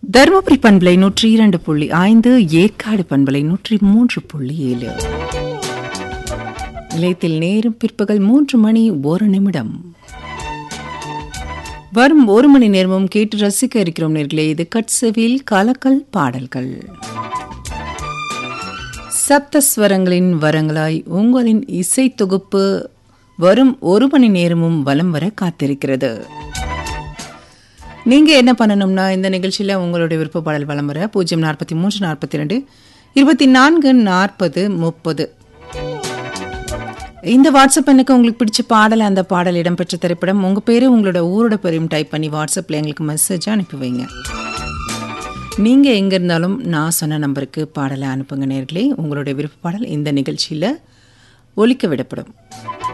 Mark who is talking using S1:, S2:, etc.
S1: தருமபுரி பண்பலை நூற்றி இரண்டு புள்ளி ஐந்து ஏற்காடு பண்பலை நூற்றி மூன்று புள்ளி ஏழு நிலையத்தில் நேரம் பிற்பகல் மூன்று மணி ஒரு நிமிடம் வரும் ஒரு மணி நேரமும் கேட்டு ரசிக்க இருக்கிறோம் நேர்களே இது கட்சவில் கலக்கல் பாடல்கள் சப்தஸ்வரங்களின் வரங்களாய் உங்களின் இசை தொகுப்பு வரும் ஒரு மணி நேரமும் வலம் வர காத்திருக்கிறது நீங்க என்ன பண்ணணும்னா இந்த நிகழ்ச்சியில உங்களுடைய விருப்ப பாடல் வலம் வர பூஜ்ஜியம் நாற்பத்தி மூன்று நாற்பத்தி ரெண்டு இருபத்தி நான்கு நாற்பது முப்பது இந்த வாட்ஸ்அப் எனக்கு உங்களுக்கு பிடிச்ச பாடல் அந்த பாடல் இடம்பெற்ற திரைப்படம் உங்க பேரு உங்களோட ஊரோட பேரையும் டைப் பண்ணி வாட்ஸ்அப்ல எங்களுக்கு மெசேஜ் அனுப்பி வைங்க நீங்க எங்க இருந்தாலும் நான் சொன்ன நம்பருக்கு பாடலை அனுப்புங்க நேர்களே உங்களுடைய விருப்ப பாடல் இந்த நிகழ்ச்சியில ஒலிக்க விடப்படும்